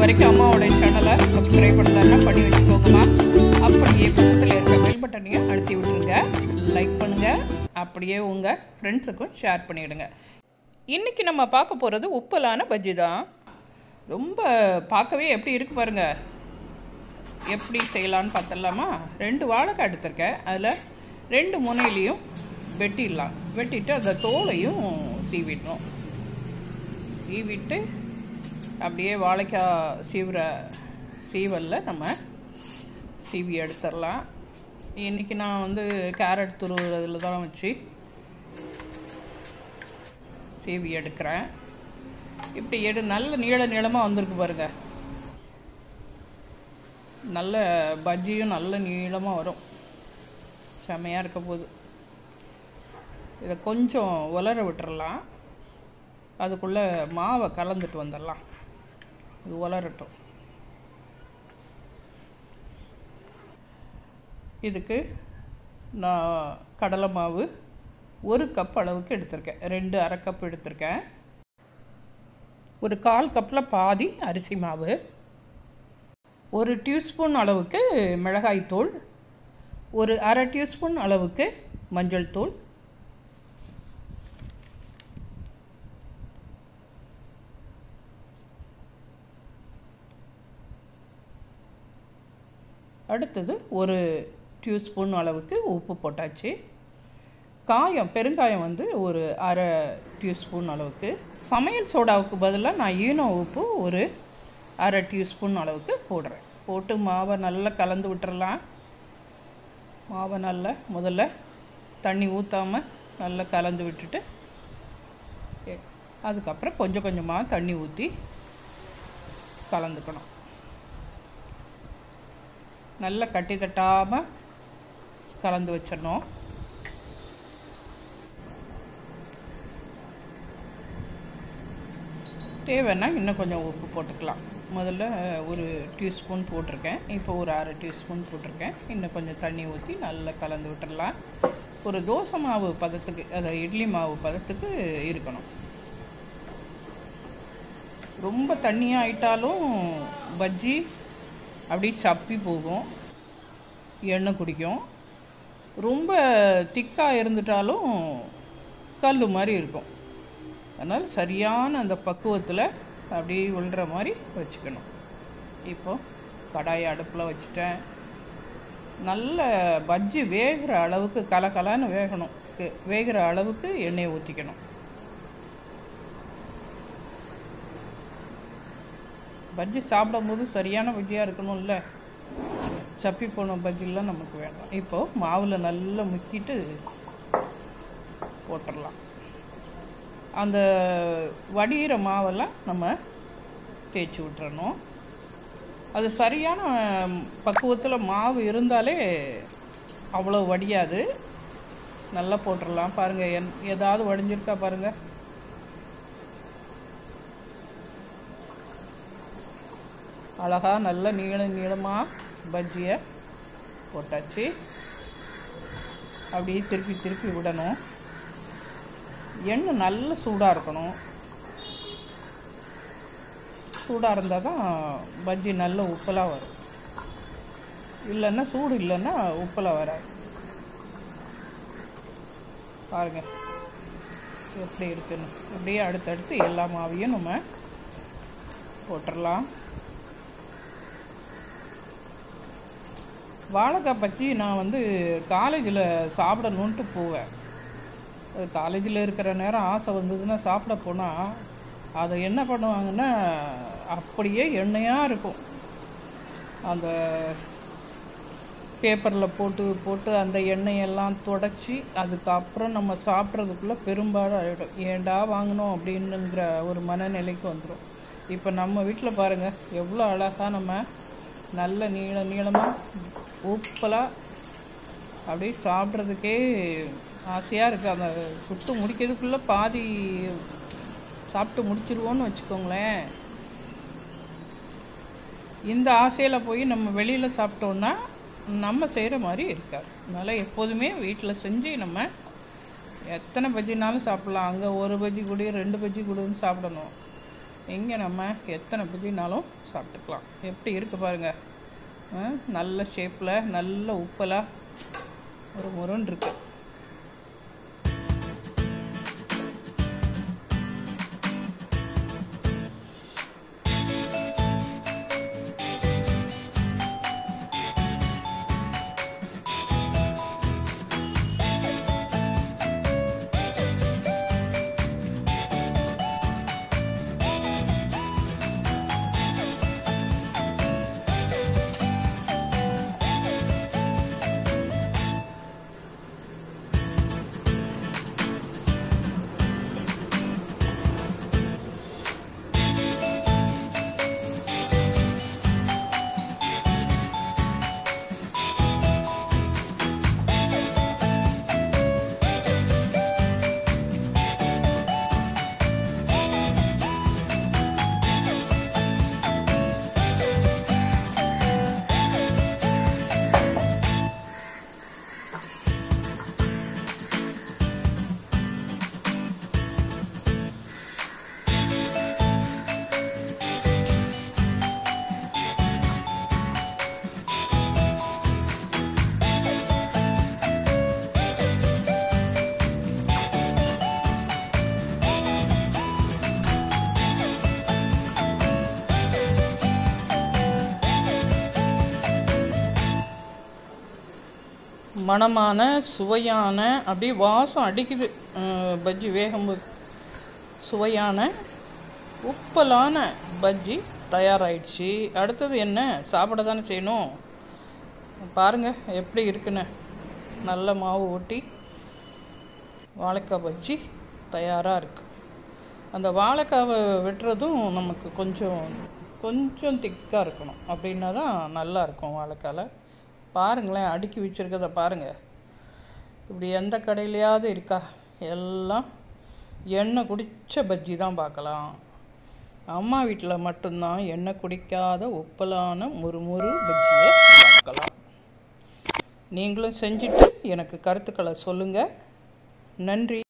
வரைக்கும் அம்மாவோட சேனலை சப்ஸ்கிரைப் பண்ணலன்னா பண்ணி வச்சுக்கோங்கம்மா அப்படியே பக்கத்தில் இருக்க பெல் பட்டனையும் அழுத்தி விட்டுருங்க லைக் பண்ணுங்கள் அப்படியே உங்கள் ஃப்ரெண்ட்ஸுக்கும் ஷேர் பண்ணிவிடுங்க இன்றைக்கி நம்ம பார்க்க போகிறது உப்பலான பஜ்ஜி தான் ரொம்ப பார்க்கவே எப்படி இருக்கு பாருங்க எப்படி செய்யலான்னு பார்த்தலாமா ரெண்டு வாழைக்காய் எடுத்திருக்கேன் அதில் ரெண்டு முனையிலையும் வெட்டிடலாம் வெட்டிட்டு அந்த தோலையும் சீவிடணும் சீவிட்டு அப்படியே வாழைக்காய் சீவுற சீவலில் நம்ம சீவி எடுத்துடலாம் இன்றைக்கி நான் வந்து கேரட் துருவுறதுல தான் வச்சு சீவி எடுக்கிறேன் இப்படி எடு நல்ல நீள நீளமாக வந்திருக்கு பாருங்க நல்ல பஜ்ஜியும் நல்ல நீளமாக வரும் செமையாக இருக்க போகுது இதை கொஞ்சம் உலர விட்டுறலாம் அதுக்குள்ளே மாவை கலந்துட்டு வந்துடலாம் இது உலரட்டும் இதுக்கு நான் கடலை மாவு ஒரு கப் அளவுக்கு எடுத்திருக்கேன் ரெண்டு அரை கப் எடுத்திருக்கேன் ஒரு கால் கப்பில் பாதி அரிசி மாவு ஒரு டியூஸ்பூன் அளவுக்கு மிளகாய்த்தூள் ஒரு அரை டியூஸ்பூன் அளவுக்கு மஞ்சள் தூள் அடுத்தது ஒரு டியூஸ்பூன் அளவுக்கு உப்பு போட்டாச்சு காயம் பெருங்காயம் வந்து ஒரு அரை டியூஸ்பூன் அளவுக்கு சமையல் சோடாவுக்கு பதிலாக நான் ஈனோ உப்பு ஒரு அரை டியூஸ்பூன் அளவுக்கு போடுறேன் போட்டு மாவை நல்லா கலந்து விட்டுறலாம் மாவை நல்லா முதல்ல தண்ணி ஊற்றாமல் நல்லா கலந்து விட்டுட்டு எ- அதுக்கப்புறம் கொஞ்சம் கொஞ்சமாக தண்ணி ஊற்றி கலந்துக்கணும் நல்லா கட்டி தட்டாமல் கலந்து வச்சிடணும் தேவைன்னா இன்னும் கொஞ்சம் உப்பு போட்டுக்கலாம் முதல்ல ஒரு டியூஸ்பூன் போட்டிருக்கேன் இப்போ ஒரு அரை டியூஸ்பூன் போட்டிருக்கேன் இன்னும் கொஞ்சம் தண்ணி ஊற்றி நல்லா கலந்து விட்டுறலாம் ஒரு தோசை மாவு பதத்துக்கு அதாவது இட்லி மாவு பதத்துக்கு இருக்கணும் ரொம்ப தண்ணியாக ஆயிட்டாலும் பஜ்ஜி அப்படியே சப்பி போகும் எண்ணெய் குடிக்கும் ரொம்ப திக்காக இருந்துட்டாலும் கல் மாதிரி இருக்கும் அதனால் சரியான அந்த பக்குவத்தில் அப்படியே விழுற மாதிரி வச்சுக்கணும் இப்போ கடாயை அடுப்பில் வச்சுட்டேன் நல்ல பஜ்ஜி வேகிற அளவுக்கு கலகலன்னு வேகணும் கு- வேகிற அளவுக்கு எண்ணெயை ஊற்றிக்கணும் பஜ்ஜி சாப்பிடும்போது சரியான பஜ்ஜியாக இருக்கணும்ல சப்பி போன பஜ்ஜிலாம் நமக்கு வேண்டாம் இப்போது மாவில் நல்லா முக்கிட்டு போட்டுடலாம் அந்த வடிகிற மாவெல்லாம் நம்ம தேய்ச்சி விட்டுறணும் அது சரியான பக்குவத்தில் மாவு இருந்தாலே அவ்வளோ வடியாது நல்லா போட்டுடலாம் பாருங்கள் என் ஏதாவது வடிஞ்சிருக்கா பாருங்கள் அழகாக நல்ல நீள நீளமாக பஜ்ஜியை போட்டாச்சு அப்படியே திருப்பி திருப்பி விடணும் எண்ணெய் நல்ல சூடாக இருக்கணும் சூடாக இருந்தால் தான் பஜ்ஜி நல்ல உப்பலாக வரும் இல்லைன்னா சூடு இல்லைன்னா உப்பலாக வராது பாருங்க எப்படி இருக்குன்னு அப்படியே அடுத்தடுத்து எல்லா மாவையும் நம்ம போட்டுடலாம் வாழைக்காய் பச்சி நான் வந்து காலேஜில் சாப்பிடணுன்ட்டு போவேன் அது காலேஜில் இருக்கிற நேரம் ஆசை வந்ததுன்னா சாப்பிட போனால் அதை என்ன பண்ணுவாங்கன்னா அப்படியே எண்ணெயாக இருக்கும் அந்த பேப்பரில் போட்டு போட்டு அந்த எண்ணெயெல்லாம் தொடச்சி அதுக்கப்புறம் நம்ம சாப்பிட்றதுக்குள்ளே பெரும்பாலும் ஆகிடும் ஏன்டா வாங்கினோம் அப்படின்னுங்கிற ஒரு மனநிலைக்கு வந்துடும் இப்போ நம்ம வீட்டில் பாருங்கள் எவ்வளோ அழகாக நம்ம நல்ல நீள நீளமாக உப்பலாக அப்படியே சாப்பிட்றதுக்கே ஆசையாக இருக்குது அந்த சுட்டு முடிக்கிறதுக்குள்ளே பாதி சாப்பிட்டு முடிச்சிருவோன்னு வச்சுக்கோங்களேன் இந்த ஆசையில் போய் நம்ம வெளியில் சாப்பிட்டோன்னா நம்ம செய்கிற மாதிரி இருக்காது அதனால் எப்போதுமே வீட்டில் செஞ்சு நம்ம எத்தனை பஜ்ஜினாலும் சாப்பிட்லாம் அங்கே ஒரு பஜ்ஜி கொடு ரெண்டு பஜ்ஜி கொடுன்னு சாப்பிடணும் இங்கே நம்ம எத்தனை புதினாலும் சாப்பிட்டுக்கலாம் எப்படி இருக்குது பாருங்கள் நல்ல ஷேப்பில் நல்ல உப்பலாக ஒரு முருன்னு இருக்கு மணமான சுவையான அப்படியே வாசம் அடிக்குது அஹ், பஜ்ஜி வேகும்போது சுவையான உப்பலான பஜ்ஜி தயாராயிடுச்சு அடுத்தது என்ன சாப்பிட தானே செய்யணும் பாருங்கள் எப்படி இருக்குன்னு நல்ல மாவு ஊட்டி வாழைக்காய் பஜ்ஜி தயாராக இருக்குது அந்த வாழைக்காவை வெட்டுறதும் நமக்கு கொஞ்சம் கொஞ்சம் திக்காக இருக்கணும் அப்படின்னா தான் நல்லா இருக்கும் வாழைக்காயில் பாருங்களேன் அடுக்கி வச்சுருக்கத பாருங்கள் இப்படி எந்த கடையிலையாவது இருக்கா எல்லாம் எண்ணெய் குடித்த பஜ்ஜி தான் பார்க்கலாம் அம்மா வீட்டில் மட்டும்தான் எண்ணெய் குடிக்காத உப்பலான முறுமுறு பஜ்ஜியை பார்க்கலாம் நீங்களும் செஞ்சுட்டு எனக்கு கருத்துக்களை சொல்லுங்கள் நன்றி